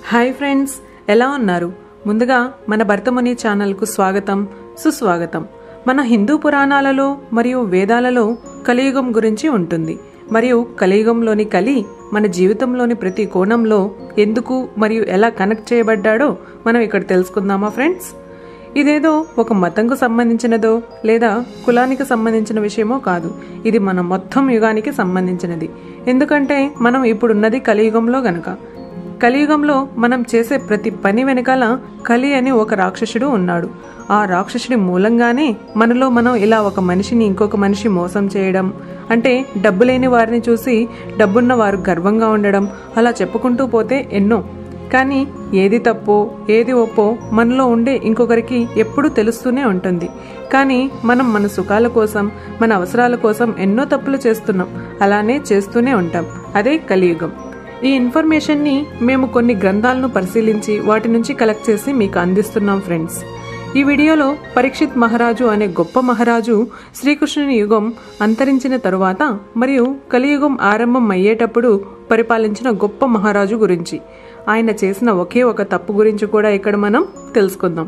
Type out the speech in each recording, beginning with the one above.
hi friends ఎలా ఉన్నారు ముందుగా మన భర్తముని ఛానల్కు స్వాగతం సుస్వాగతం మన హిందూ పురాణాలలో మరియు వేదాలలో కలియుగం గురించి ఉంటుంది మరియు కలియుగంలోని కలి మన జీవితంలోని ప్రతి కోణంలో ఎందుకు మరియు ఎలా కనెక్ట్ చేయబడ్డాడో మనం ఇక్కడ తెలుసుకుందామా ఫ్రెండ్స్ ఇదేదో ఒక మతంకు సంబంధించినదో లేదా కులానికి సంబంధించిన విషయమో కాదు ఇది మన మొత్తం యుగానికి సంబంధించినది ఎందుకంటే మనం ఇప్పుడున్నది కలియుగంలో గనక కలియుగంలో మనం చేసే ప్రతి పని వెనకాల కలి అని ఒక రాక్షసుడు ఉన్నాడు ఆ రాక్షసుడి మూలంగానే మనలో మనం ఇలా ఒక మనిషిని ఇంకొక మనిషి మోసం చేయడం అంటే డబ్బు లేని వారిని చూసి డబ్బున్న వారు గర్వంగా ఉండడం అలా చెప్పుకుంటూ పోతే ఎన్నో కానీ ఏది తప్పో ఏది ఒప్పో మనలో ఉండే ఇంకొకరికి ఎప్పుడూ తెలుస్తూనే ఉంటుంది కానీ మనం మన సుఖాల కోసం మన అవసరాల కోసం ఎన్నో తప్పులు చేస్తున్నాం అలానే చేస్తూనే ఉంటాం అదే కలియుగం ఈ ఇన్ఫర్మేషన్ని మేము కొన్ని గ్రంథాలను పరిశీలించి వాటి నుంచి కలెక్ట్ చేసి మీకు అందిస్తున్నాం ఫ్రెండ్స్ ఈ వీడియోలో పరీక్షిత్ మహారాజు అనే గొప్ప మహారాజు శ్రీకృష్ణుని యుగం అంతరించిన తరువాత మరియు కలియుగం ఆరంభం అయ్యేటప్పుడు పరిపాలించిన గొప్ప మహారాజు గురించి ఆయన చేసిన ఒకే ఒక తప్పు గురించి కూడా ఇక్కడ మనం తెలుసుకుందాం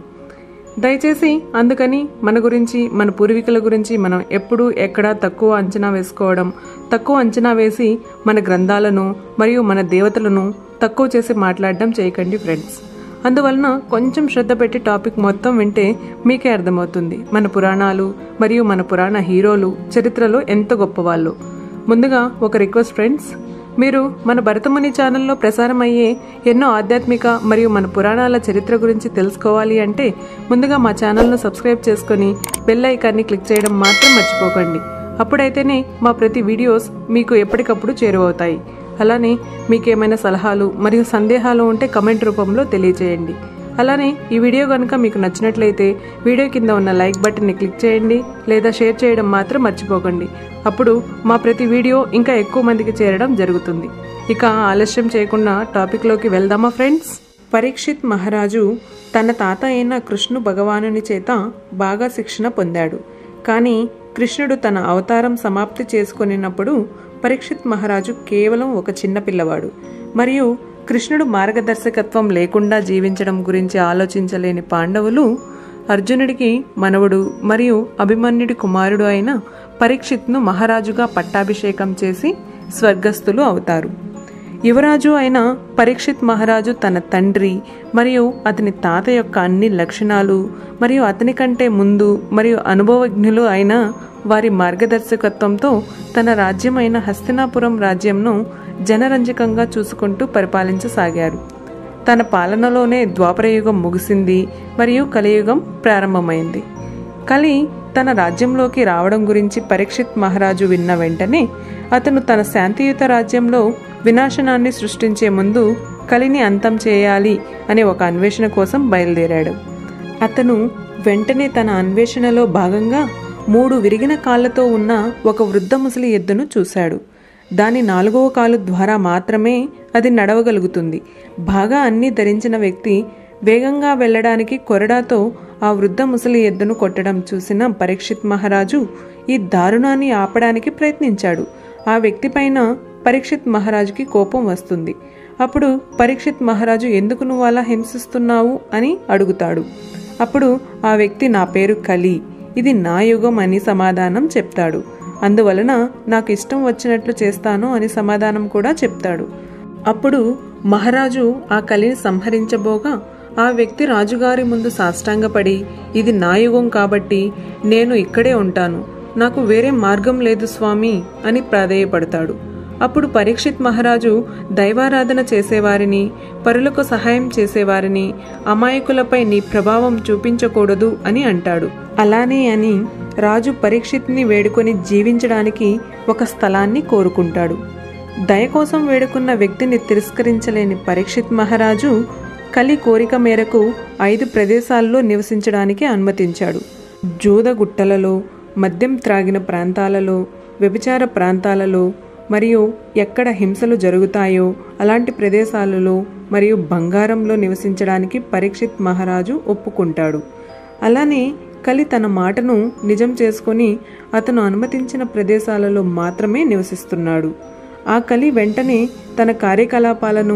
దయచేసి అందుకని మన గురించి మన పూర్వీకుల గురించి మనం ఎప్పుడూ ఎక్కడా తక్కువ అంచనా వేసుకోవడం తక్కువ అంచనా వేసి మన గ్రంథాలను మరియు మన దేవతలను తక్కువ చేసి మాట్లాడడం చేయకండి ఫ్రెండ్స్ అందువలన కొంచెం శ్రద్ధ పెట్టి టాపిక్ మొత్తం వింటే మీకే అర్థమవుతుంది మన పురాణాలు మరియు మన పురాణ హీరోలు చరిత్రలో ఎంత గొప్పవాళ్ళు ముందుగా ఒక రిక్వెస్ట్ ఫ్రెండ్స్ మీరు మన భరతముని ఛానల్లో ప్రసారమయ్యే ఎన్నో ఆధ్యాత్మిక మరియు మన పురాణాల చరిత్ర గురించి తెలుసుకోవాలి అంటే ముందుగా మా ఛానల్ను సబ్స్క్రైబ్ చేసుకొని బెల్ ఐకాన్ని క్లిక్ చేయడం మాత్రం మర్చిపోకండి అప్పుడైతేనే మా ప్రతి వీడియోస్ మీకు ఎప్పటికప్పుడు చేరువవుతాయి అలానే మీకేమైనా సలహాలు మరియు సందేహాలు ఉంటే కమెంట్ రూపంలో తెలియజేయండి అలానే ఈ వీడియో కనుక మీకు నచ్చినట్లయితే వీడియో కింద ఉన్న లైక్ బటన్ని క్లిక్ చేయండి లేదా షేర్ చేయడం మాత్రం మర్చిపోకండి అప్పుడు మా ప్రతి వీడియో ఇంకా ఎక్కువ మందికి చేరడం జరుగుతుంది ఇక ఆలస్యం చేయకుండా టాపిక్లోకి వెళ్దామా ఫ్రెండ్స్ పరీక్షిత్ మహారాజు తన తాత అయిన కృష్ణు భగవానుని చేత బాగా శిక్షణ పొందాడు కానీ కృష్ణుడు తన అవతారం సమాప్తి చేసుకునినప్పుడు పరీక్షిత్ మహారాజు కేవలం ఒక చిన్న పిల్లవాడు మరియు కృష్ణుడు మార్గదర్శకత్వం లేకుండా జీవించడం గురించి ఆలోచించలేని పాండవులు అర్జునుడికి మనవడు మరియు అభిమన్యుడి కుమారుడు అయిన పరీక్షిత్ను మహారాజుగా పట్టాభిషేకం చేసి స్వర్గస్థులు అవుతారు యువరాజు అయిన పరీక్షిత్ మహారాజు తన తండ్రి మరియు అతని తాత యొక్క అన్ని లక్షణాలు మరియు అతని కంటే ముందు మరియు అనుభవజ్ఞులు అయిన వారి మార్గదర్శకత్వంతో తన రాజ్యమైన హస్తినాపురం రాజ్యంను జనరంజకంగా చూసుకుంటూ పరిపాలించసాగారు తన పాలనలోనే ద్వాపరయుగం ముగిసింది మరియు కలియుగం ప్రారంభమైంది కలి తన రాజ్యంలోకి రావడం గురించి పరీక్షిత్ మహారాజు విన్న వెంటనే అతను తన శాంతియుత రాజ్యంలో వినాశనాన్ని సృష్టించే ముందు కలిని అంతం చేయాలి అనే ఒక అన్వేషణ కోసం బయలుదేరాడు అతను వెంటనే తన అన్వేషణలో భాగంగా మూడు విరిగిన కాళ్లతో ఉన్న ఒక వృద్ధ ముసలి ఎద్దును చూశాడు దాని నాలుగవ కాలు ద్వారా మాత్రమే అది నడవగలుగుతుంది బాగా అన్ని ధరించిన వ్యక్తి వేగంగా వెళ్ళడానికి కొరడాతో ఆ వృద్ధ ముసలి ఎద్దును కొట్టడం చూసిన పరీక్షిత్ మహారాజు ఈ దారుణాన్ని ఆపడానికి ప్రయత్నించాడు ఆ వ్యక్తి పైన పరీక్షిత్ మహారాజుకి కోపం వస్తుంది అప్పుడు పరీక్షిత్ మహారాజు ఎందుకు నువ్వు అలా హింసిస్తున్నావు అని అడుగుతాడు అప్పుడు ఆ వ్యక్తి నా పేరు కలి ఇది నా యుగం అని సమాధానం చెప్తాడు అందువలన నాకు ఇష్టం వచ్చినట్లు చేస్తాను అని సమాధానం కూడా చెప్తాడు అప్పుడు మహారాజు ఆ కలిని సంహరించబోగా ఆ వ్యక్తి రాజుగారి ముందు సాష్టాంగపడి ఇది నా యుగం కాబట్టి నేను ఇక్కడే ఉంటాను నాకు వేరే మార్గం లేదు స్వామి అని ప్రాధేయపడతాడు అప్పుడు పరీక్షిత్ మహారాజు దైవారాధన చేసేవారిని పరులకు సహాయం చేసేవారిని అమాయకులపై నీ ప్రభావం చూపించకూడదు అని అంటాడు అలానే అని రాజు పరీక్షిత్ని వేడుకొని జీవించడానికి ఒక స్థలాన్ని కోరుకుంటాడు దయ కోసం వేడుకున్న వ్యక్తిని తిరస్కరించలేని పరీక్షిత్ మహారాజు కలి కోరిక మేరకు ఐదు ప్రదేశాల్లో నివసించడానికి అనుమతించాడు జూదగుట్టలలో మద్యం త్రాగిన ప్రాంతాలలో వ్యభిచార ప్రాంతాలలో మరియు ఎక్కడ హింసలు జరుగుతాయో అలాంటి ప్రదేశాలలో మరియు బంగారంలో నివసించడానికి పరీక్షిత్ మహారాజు ఒప్పుకుంటాడు అలానే కలి తన మాటను నిజం చేసుకొని అతను అనుమతించిన ప్రదేశాలలో మాత్రమే నివసిస్తున్నాడు ఆ కలి వెంటనే తన కార్యకలాపాలను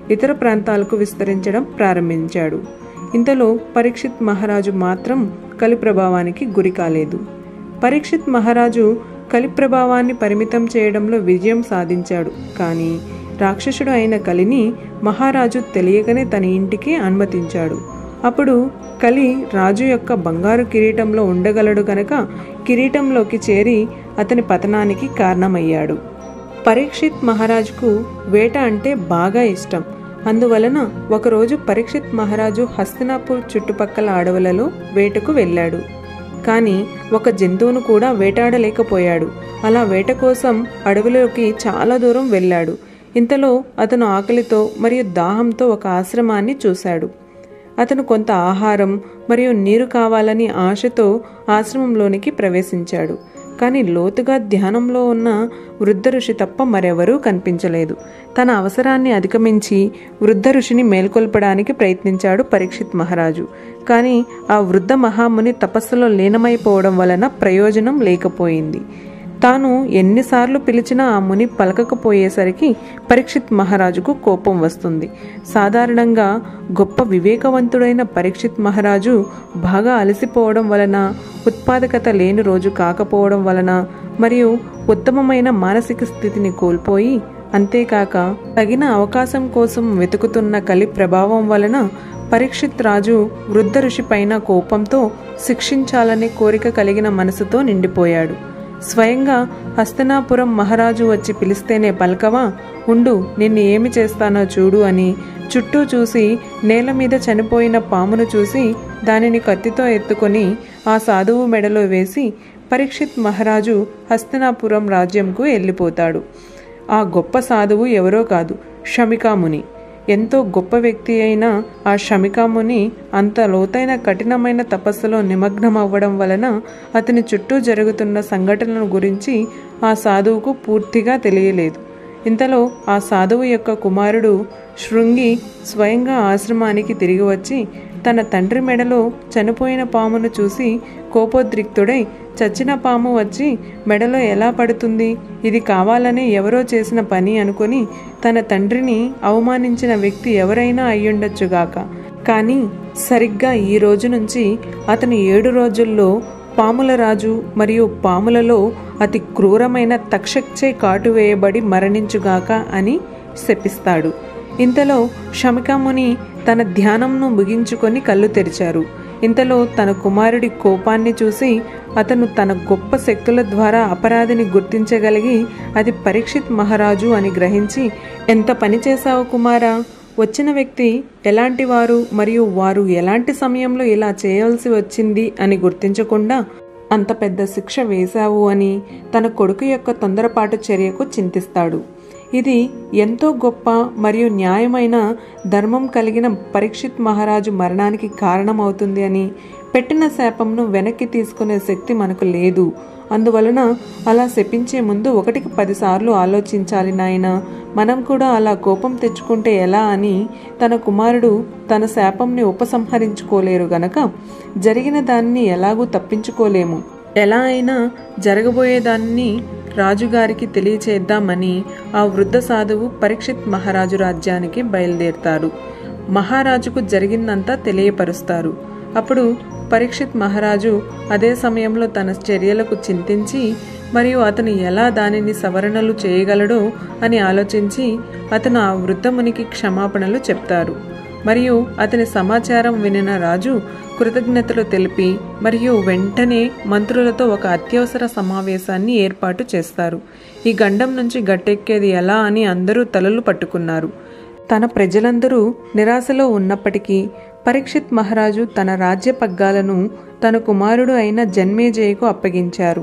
ఇతర ప్రాంతాలకు విస్తరించడం ప్రారంభించాడు ఇంతలో పరీక్షిత్ మహారాజు మాత్రం కలి ప్రభావానికి గురి కాలేదు పరీక్షిత్ మహారాజు కలి ప్రభావాన్ని పరిమితం చేయడంలో విజయం సాధించాడు కానీ రాక్షసుడు అయిన కలిని మహారాజు తెలియకనే తన ఇంటికి అనుమతించాడు అప్పుడు కలి రాజు యొక్క బంగారు కిరీటంలో ఉండగలడు గనక కిరీటంలోకి చేరి అతని పతనానికి కారణమయ్యాడు పరీక్షిత్ మహారాజుకు వేట అంటే బాగా ఇష్టం అందువలన ఒకరోజు పరీక్షిత్ మహారాజు హస్తినాపూర్ చుట్టుపక్కల అడవులలో వేటకు వెళ్ళాడు కానీ ఒక జంతువును కూడా వేటాడలేకపోయాడు అలా వేట కోసం అడవిలోకి చాలా దూరం వెళ్ళాడు ఇంతలో అతను ఆకలితో మరియు దాహంతో ఒక ఆశ్రమాన్ని చూశాడు అతను కొంత ఆహారం మరియు నీరు కావాలని ఆశతో ఆశ్రమంలోనికి ప్రవేశించాడు కానీ లోతుగా ధ్యానంలో ఉన్న వృద్ధ ఋషి తప్ప మరెవరూ కనిపించలేదు తన అవసరాన్ని అధిగమించి వృద్ధ ఋషిని మేల్కొల్పడానికి ప్రయత్నించాడు పరీక్షిత్ మహారాజు కానీ ఆ వృద్ధ మహాముని తపస్సులో లీనమైపోవడం వలన ప్రయోజనం లేకపోయింది తాను ఎన్నిసార్లు పిలిచినా ఆ ముని పలకకపోయేసరికి పరీక్షిత్ మహారాజుకు కోపం వస్తుంది సాధారణంగా గొప్ప వివేకవంతుడైన పరీక్షిత్ మహారాజు బాగా అలసిపోవడం వలన ఉత్పాదకత లేని రోజు కాకపోవడం వలన మరియు ఉత్తమమైన మానసిక స్థితిని కోల్పోయి అంతేకాక తగిన అవకాశం కోసం వెతుకుతున్న కలి ప్రభావం వలన పరీక్షిత్ రాజు వృద్ధ ఋషి పైన కోపంతో శిక్షించాలనే కోరిక కలిగిన మనసుతో నిండిపోయాడు స్వయంగా హస్తనాపురం మహారాజు వచ్చి పిలిస్తేనే పలకవా ఉండు నిన్ను ఏమి చేస్తానో చూడు అని చుట్టూ చూసి నేల మీద చనిపోయిన పామును చూసి దానిని కత్తితో ఎత్తుకొని ఆ సాధువు మెడలో వేసి పరీక్షిత్ మహారాజు హస్తనాపురం రాజ్యంకు వెళ్ళిపోతాడు ఆ గొప్ప సాధువు ఎవరో కాదు షమికాముని ఎంతో గొప్ప వ్యక్తి అయిన ఆ షమికాముని అంత లోతైన కఠినమైన తపస్సులో నిమగ్నం అవ్వడం వలన అతని చుట్టూ జరుగుతున్న సంఘటనల గురించి ఆ సాధువుకు పూర్తిగా తెలియలేదు ఇంతలో ఆ సాధువు యొక్క కుమారుడు శృంగి స్వయంగా ఆశ్రమానికి తిరిగి వచ్చి తన తండ్రి మెడలో చనిపోయిన పామును చూసి కోపోద్రిక్తుడై చచ్చిన పాము వచ్చి మెడలో ఎలా పడుతుంది ఇది కావాలని ఎవరో చేసిన పని అనుకొని తన తండ్రిని అవమానించిన వ్యక్తి ఎవరైనా అయ్యుండొచ్చుగాక కానీ సరిగ్గా ఈ రోజు నుంచి అతను ఏడు రోజుల్లో పాముల రాజు మరియు పాములలో అతి క్రూరమైన తక్షక్చే కాటు వేయబడి మరణించుగాక అని శపిస్తాడు ఇంతలో శమికాముని తన ధ్యానంను ముగించుకొని కళ్ళు తెరిచారు ఇంతలో తన కుమారుడి కోపాన్ని చూసి అతను తన గొప్ప శక్తుల ద్వారా అపరాధిని గుర్తించగలిగి అది పరీక్షిత్ మహారాజు అని గ్రహించి ఎంత పని చేశావు కుమారా వచ్చిన వ్యక్తి ఎలాంటి వారు మరియు వారు ఎలాంటి సమయంలో ఇలా చేయాల్సి వచ్చింది అని గుర్తించకుండా అంత పెద్ద శిక్ష వేశావు అని తన కొడుకు యొక్క తొందరపాటు చర్యకు చింతిస్తాడు ఇది ఎంతో గొప్ప మరియు న్యాయమైన ధర్మం కలిగిన పరీక్షిత్ మహారాజు మరణానికి కారణమవుతుంది అని పెట్టిన శాపంను వెనక్కి తీసుకునే శక్తి మనకు లేదు అందువలన అలా శపించే ముందు ఒకటికి పదిసార్లు ఆలోచించాలి నాయన మనం కూడా అలా కోపం తెచ్చుకుంటే ఎలా అని తన కుమారుడు తన శాపంని ఉపసంహరించుకోలేరు గనక జరిగిన దాన్ని ఎలాగూ తప్పించుకోలేము ఎలా అయినా జరగబోయేదాన్ని రాజుగారికి తెలియచేద్దామని ఆ వృద్ధ సాధువు పరీక్షిత్ మహారాజు రాజ్యానికి బయలుదేరుతారు మహారాజుకు జరిగిందంతా తెలియపరుస్తారు అప్పుడు పరీక్షిత్ మహారాజు అదే సమయంలో తన చర్యలకు చింతించి మరియు అతను ఎలా దానిని సవరణలు చేయగలడో అని ఆలోచించి అతను ఆ వృద్ధమునికి క్షమాపణలు చెప్తారు మరియు అతని సమాచారం వినిన రాజు కృతజ్ఞతలు తెలిపి మరియు వెంటనే మంత్రులతో ఒక అత్యవసర సమావేశాన్ని ఏర్పాటు చేస్తారు ఈ గండం నుంచి గట్టెక్కేది ఎలా అని అందరూ తలలు పట్టుకున్నారు తన ప్రజలందరూ నిరాశలో ఉన్నప్పటికీ పరీక్షిత్ మహారాజు తన రాజ్య పగ్గాలను తన కుమారుడు అయిన జన్మేజయకు అప్పగించారు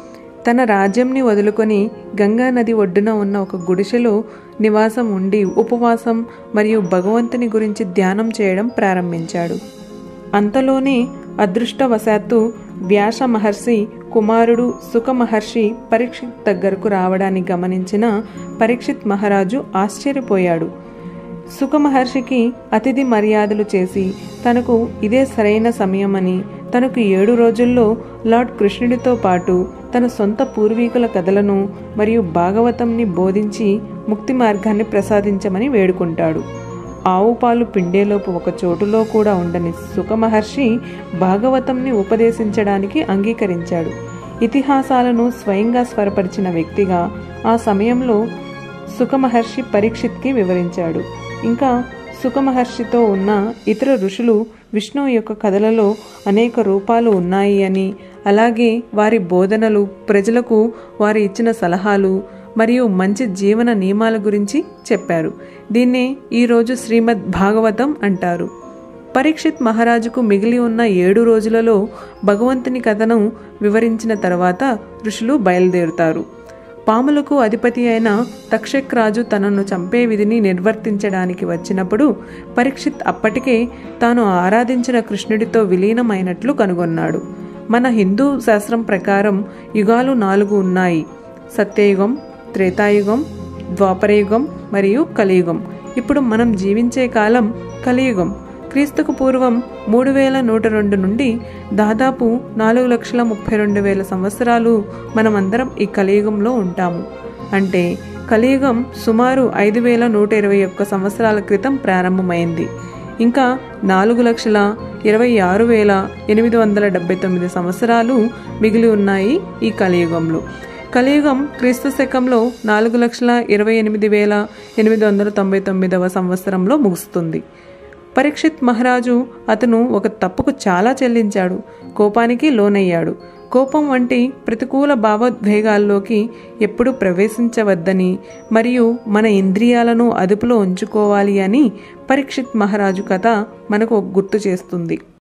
తన రాజ్యంని వదులుకొని గంగా నది ఒడ్డున ఉన్న ఒక గుడిసెలో నివాసం ఉండి ఉపవాసం మరియు భగవంతుని గురించి ధ్యానం చేయడం ప్రారంభించాడు అంతలోనే అదృష్టవశాత్తు వ్యాస మహర్షి కుమారుడు సుఖ మహర్షి పరీక్షిత్ దగ్గరకు రావడాన్ని గమనించిన పరీక్షిత్ మహారాజు ఆశ్చర్యపోయాడు సుఖ మహర్షికి అతిథి మర్యాదలు చేసి తనకు ఇదే సరైన సమయమని తనకు ఏడు రోజుల్లో లార్డ్ కృష్ణుడితో పాటు తన సొంత పూర్వీకుల కథలను మరియు భాగవతంని బోధించి ముక్తి మార్గాన్ని ప్రసాదించమని వేడుకుంటాడు ఆవు పాలు పిండేలోపు ఒక చోటులో కూడా ఉండని సుఖమహర్షి భాగవతంని ఉపదేశించడానికి అంగీకరించాడు ఇతిహాసాలను స్వయంగా స్వరపరిచిన వ్యక్తిగా ఆ సమయంలో సుఖమహర్షి పరీక్షిత్కి వివరించాడు ఇంకా సుఖమహర్షితో ఉన్న ఇతర ఋషులు విష్ణువు యొక్క కథలలో అనేక రూపాలు ఉన్నాయి అని అలాగే వారి బోధనలు ప్రజలకు వారు ఇచ్చిన సలహాలు మరియు మంచి జీవన నియమాల గురించి చెప్పారు దీన్నే ఈరోజు శ్రీమద్ భాగవతం అంటారు పరీక్షిత్ మహారాజుకు మిగిలి ఉన్న ఏడు రోజులలో భగవంతుని కథను వివరించిన తర్వాత ఋషులు బయలుదేరుతారు పాములకు అధిపతి అయిన తక్షక్ రాజు తనను చంపే విధిని నిర్వర్తించడానికి వచ్చినప్పుడు పరీక్షిత్ అప్పటికే తాను ఆరాధించిన కృష్ణుడితో విలీనమైనట్లు కనుగొన్నాడు మన హిందూ శాస్త్రం ప్రకారం యుగాలు నాలుగు ఉన్నాయి సత్యయుగం త్రేతాయుగం ద్వాపరయుగం మరియు కలియుగం ఇప్పుడు మనం జీవించే కాలం కలియుగం క్రీస్తుకు పూర్వం మూడు వేల నూట రెండు నుండి దాదాపు నాలుగు లక్షల ముప్పై రెండు వేల సంవత్సరాలు మనమందరం ఈ కలియుగంలో ఉంటాము అంటే కలియుగం సుమారు ఐదు వేల నూట ఇరవై ఒక్క సంవత్సరాల క్రితం ప్రారంభమైంది ఇంకా నాలుగు లక్షల ఇరవై ఆరు వేల ఎనిమిది వందల డెబ్బై తొమ్మిది సంవత్సరాలు మిగిలి ఉన్నాయి ఈ కలియుగంలో కలియుగం క్రీస్తు శకంలో నాలుగు లక్షల ఇరవై ఎనిమిది వేల ఎనిమిది వందల తొంభై తొమ్మిదవ సంవత్సరంలో ముగుస్తుంది పరీక్షిత్ మహారాజు అతను ఒక తప్పుకు చాలా చెల్లించాడు కోపానికి లోనయ్యాడు కోపం వంటి ప్రతికూల భావోద్వేగాల్లోకి ఎప్పుడు ప్రవేశించవద్దని మరియు మన ఇంద్రియాలను అదుపులో ఉంచుకోవాలి అని పరీక్షిత్ మహారాజు కథ మనకు గుర్తు చేస్తుంది